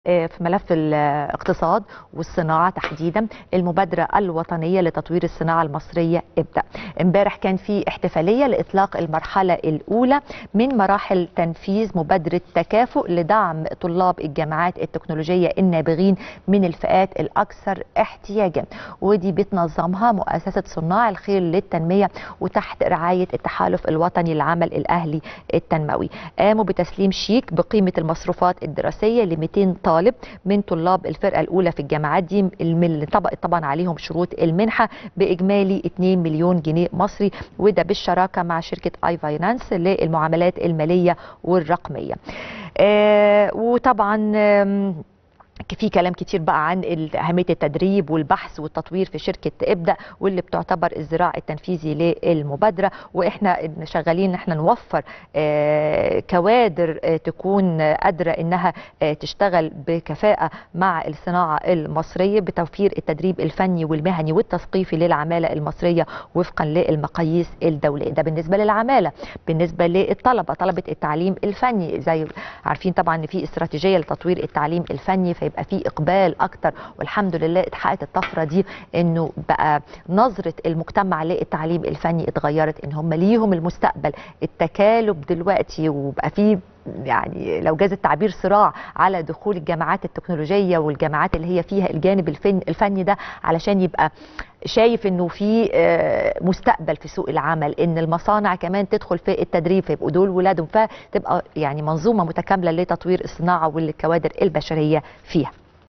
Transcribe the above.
في ملف الاقتصاد والصناعه تحديدا المبادره الوطنيه لتطوير الصناعه المصريه ابدا امبارح كان في احتفاليه لاطلاق المرحله الاولى من مراحل تنفيذ مبادره تكافؤ لدعم طلاب الجامعات التكنولوجيه النابغين من الفئات الاكثر احتياجا ودي بتنظمها مؤسسه صناع الخير للتنميه وتحت رعايه التحالف الوطني للعمل الاهلي التنموي قاموا بتسليم شيك بقيمه المصروفات الدراسيه ل 200 طالب من طلاب الفرقه الاولى في الجامعات دي اللي طبقت طبعا عليهم شروط المنحه باجمالي 2 مليون جنيه مصري وده بالشراكه مع شركه اي فاينانس للمعاملات الماليه والرقميه. آه وطبعا آه في كلام كتير بقى عن أهمية التدريب والبحث والتطوير في شركة ابدأ واللي بتعتبر الذراع التنفيذي للمبادرة وإحنا شغالين إن احنا نوفر كوادر تكون قادرة إنها تشتغل بكفاءة مع الصناعة المصرية بتوفير التدريب الفني والمهني والتثقيفي للعمالة المصرية وفقا للمقاييس الدولية ده بالنسبة للعمالة بالنسبة للطلبة طلبة التعليم الفني زي عارفين طبعا إن في استراتيجية لتطوير التعليم الفني في يبقى في اقبال اكتر والحمد لله اتحققت الطفره دي انه بقى نظره المجتمع للتعليم الفني اتغيرت ان هم ليهم المستقبل التكالب دلوقتي وبقى في يعني لو جاز التعبير صراع على دخول الجامعات التكنولوجيه والجامعات اللي هي فيها الجانب الفن الفني ده علشان يبقى شايف انه في مستقبل في سوق العمل ان المصانع كمان تدخل في التدريب فيبقوا دول ولادهم فتبقى يعني منظومه متكامله لتطوير الصناعه والكوادر البشريه فيها